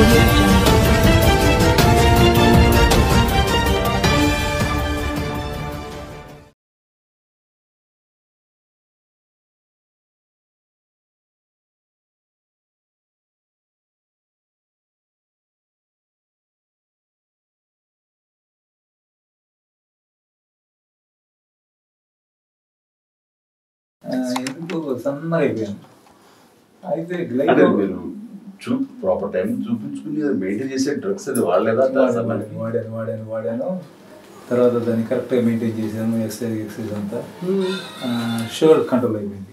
audio jungle. ఆ, ఎందుకు సన్నగా అయిపోయాను అయితే అంటే గ్లైకో మీరు చూ ప్రాపర్ టైం చూపించుకుని మెయింటైన్ చేసే డ్రగ్స్ అది వాళ్ళేదా వాడాను వాడాను వాడాను వాడాను తర్వాత దాన్ని కరెక్ట్గా మెయింటైన్ చేశాను ఎక్సర్సైజ్ ఎక్సర్సైజ్ అంతా ఆ, షుగర్ కంట్రోల్ అయిపోయింది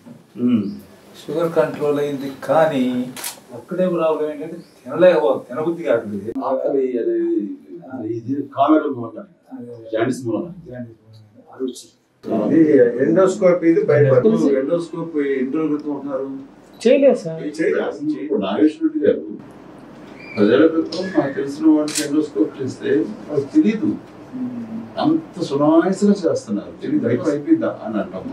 షుగర్ కంట్రోల్ అయింది కానీ ఒక్కటే ప్రాబ్లం ఏంటంటే తినలేకపో తినబుద్ధి కావట్లేదు ఆకలి అది ఇది కామెరల్ మూలంగా జాండిస్ మూలంగా అరుచి ఇది ఎండోస్కోప్ ఇది భయపడు ఎండోస్కోప్ ఎన్ని రోజుల క్రితం ఉంటున్నారు చేయలేదు సార్ ఇప్పుడు నాగేశ్వర రెడ్డి గారు ప్రజల క్రితం నాకు తెలిసిన వాళ్ళకి ఎండోస్కోప్ చేస్తే వాళ్ళకి తెలీదు అంత సునాయసంగా చేస్తున్నారు తెలియదు అయిపోయిందా అని అంటాము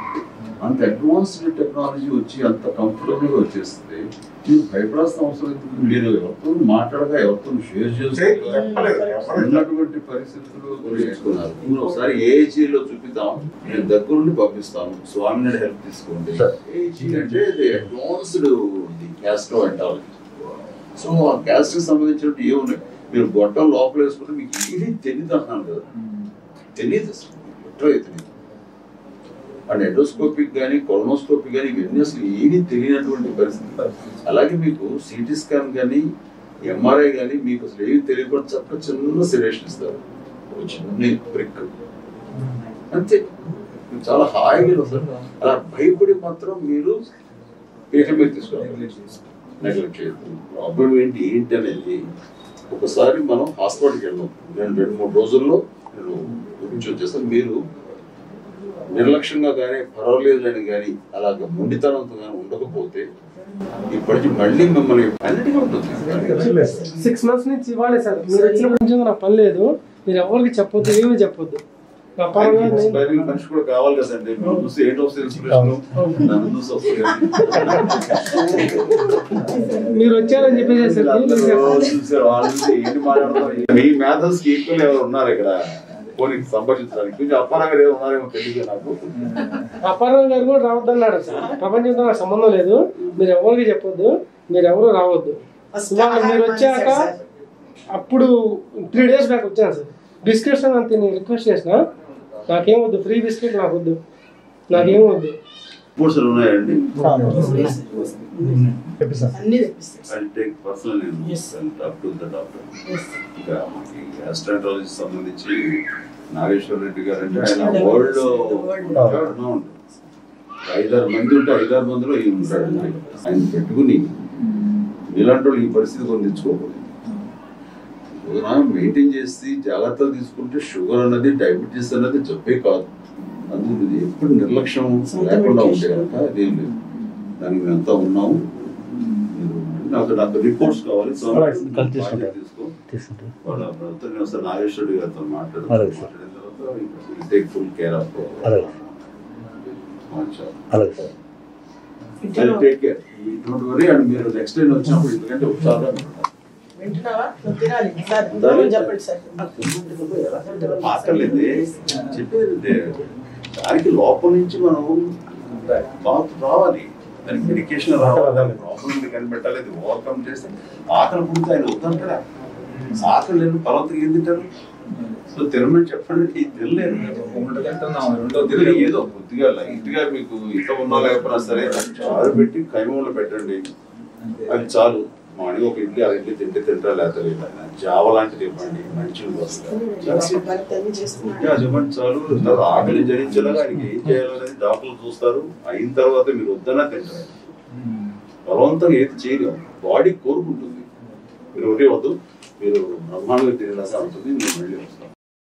అంత అడ్వాన్స్డ్ టెక్నాలజీ వచ్చి అంత కంఫర్టబుల్ గా వచ్చేస్తుంది మీరు భయపడాల్సిన అవసరం ఎందుకు మీరు ఎవరితో మాట్లాడగా ఎవరితో షేర్ చేస్తున్నారు ఉన్నటువంటి పరిస్థితులు నేర్చుకున్నారు మీరు ఒకసారి ఏజీలో చూపిద్దాం నేను దగ్గరుండి పంపిస్తాను స్వామి హెల్ప్ తీసుకోండి ఏజీ అంటే అడ్వాన్స్డ్ క్యాస్ట్రో అంటాలజీ సో ఆ క్యాస్ట్ కి సంబంధించినట్టు ఏమున్నాయి మీరు గొట్టం లోపల వేసుకుంటే మీకు ఏమీ తెలియదు అంటున్నాను కదా తెలియదు అసలు ఎట్లా తెలియదు అండ్ ఎండోస్కోపిక్ కానీ కొలనోస్కోపిక్ కానీ ఇవన్నీ అసలు ఏమీ తెలియనటువంటి పరిస్థితి అలాగే మీకు సిటీ స్కాన్ కానీ ఎంఆర్ఐ కానీ మీకు అసలు ఏమి తెలియకుండా చక్క చిన్న సిరేషన్ ఇస్తారు ఒక చిన్న బ్రిక్ అంతే మీకు చాలా హాయిగా వస్తారు అలా భయపడి మాత్రం మీరు పీక మీద తీసుకోవాలి నెగ్లెక్ట్ చేయొద్దు ప్రాబ్లం ఏంటి ఏంటి అనేది ఒకసారి మనం హాస్పిటల్కి వెళ్ళాం నేను రెండు మూడు రోజుల్లో నేను గురించి వచ్చేస్తాను మీరు నిర్లక్ష్యంగా కానీ పర్వాలేదు అని కానీ అలాగ మొండితనంతో కానీ ఉండకపోతే ఇప్పటికి మళ్ళీ మిమ్మల్ని అన్నిటికీ ఉంటుంది సిక్స్ మంత్స్ నుంచి ఇవ్వాలి సార్ మీరు వచ్చిన కొంచెం నాకు పని లేదు మీరు ఎవరికి చెప్పొద్దు ఏమీ చెప్పొద్దు నా పరంగా నేను- ఇన్స్పైరింగ్ మనిషి కూడా కావాలి కదండి మీరు చూస్తే ఏంటి వస్తుంది ఇన్స్పిరేషన్ నన్ను చూసి వస్తుంది మీరు వచ్చారని చెప్పేసి సార్ అందరూ చూసారు వాళ్ళు చూసి ఏంటి మాట్లాడతారు మీ మ్యాథర్స్ కి ఈక్వల్ ఎవరు ఉన్నారు ఇక్కడ పోనీ సంభాషించడానికి కొంచెం అప్పారావు గారు ఎవరు ఉన్నారేమో తెలియదు నాకు అప్పారావు గారు కూడా రావద్దన్నాడు సార్ ప్రపంచంతో నాకు సంబంధం లేదు మీరు ఎవరికి చెప్పొద్దు మీరు ఎవరు రావద్దు ఇవాళ మీరు వచ్చాక అప్పుడు త్రీ డేస్ బ్యాక్ వచ్చాను సార్ బిస్కెట్స్ అంత నేను రిక్వెస్ట్ చేసిన నాకేం వద్దు ఫ్రీ బిస్కెట్ నాకు వద్దు నాకేం వద్దు రిపోర్ట్స్ ఉన్నాయండి అన్ని తెప్పిస్తాయి ఐ టేక్ పర్సనల్ నేను అప్ టు ద డాక్టర్ ఇంకా మనకి గ్యాస్ట్రాంటాలజీ సంబంధించి నాగేశ్వర రెడ్డి గారు అంటే ఆయన వరల్డ్ ఐదారు మంది ఉంటే ఐదారు మందిలో ఈయన ఉంటాడు ఆయన పెట్టుకుని ఇలాంటి వాళ్ళు ఈ పరిస్థితి కొని తెచ్చుకోకూడదు మెయింటైన్ చేసి జాగ్రత్తలు తీసుకుంటే షుగర్ అన్నది డయాబెటీస్ అన్నది చెప్పే కాదు అందుకు ఇది ఎప్పుడు నిర్లక్ష్యం లేకుండా ఉంటే కనుక అదేం లేదు దానికి మేమంతా ఉన్నాము మీరు నాకు నాకు రిపోర్ట్స్ కావాలి సో కలిసి తీసుకుంటా. తీసుకో తీసుకుంటారు వాళ్ళ బ్రదర్ నేను ఒకసారి నాగేశ్వరుడు గారితో మాట్లాడు అలాగే సార్. మాట్లాడిన తర్వాత టేక్ ఫుల్ కేర్ ఆఫ్ అలాగే అలాగే sir take care don't worry and మీరు నెక్స్ట్ టైం వచ్చినప్పుడు ఎందుకంటే ఉత్సాహంగా వింటున్నావా నువ్వు తినాలి సార్ ఇంకోటి చెప్పండి సార్ ఆకలేదు చెప్పేది దానికి లోపల నుంచి మనం బాత్ రావాలి దానికి మెడికేషన్ రావాలి దాని ప్రాబ్లం కనిపెట్టాలి అది ఓవర్కమ్ చేస్తే ఆకలి పుడితే ఆయన వద్దంటారా ఆకలి లేదు పర్వతకి ఏం తింటారు సో తినమని చెప్పండి ఇది తినలేరు ఒకటి తింటున్నాం రెండో కొద్దిగా తిరిగి ఏదో కొద్దిగా లైట్ గా మీకు ఇంత ఉన్నా లేకపోయినా సరే చారు పెట్టి కైమంలో పెట్టండి అది చాలు మార్నింగ్ ఒక ఇడ్లీ అర ఇడ్లీ తింటే తింటా లేకపోతే లేదు జావ లాంటిది ఇవ్వండి మంచిగా వస్తాయి భర్త అన్ని చేస్తున్నాడు ఇంకా చెప్పండి చాలు తర్వాత ఆకలి జరించేలాగా ఆయనకి ఏం చేయాలనేది డాక్టర్లు చూస్తారు అయిన తర్వాత మీరు వద్దన్నా తింటారు బలవంతంగా ఏది చేయలేము బాడీ కోరుకుంటుంది మీరు ఒకటే వద్దు మీరు బ్రహ్మాండంగా తినేలాగా ఉంటుంది నేను మళ్ళీ వస్తాను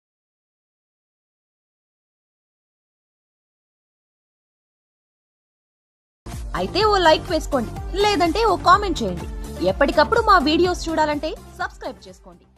అయితే ఓ లైక్ వేసుకోండి లేదంటే ఓ కామెంట్ చేయండి ఎప్పటికప్పుడు మా వీడియోస్ చూడాలంటే సబ్స్క్రైబ్ చేసుకోండి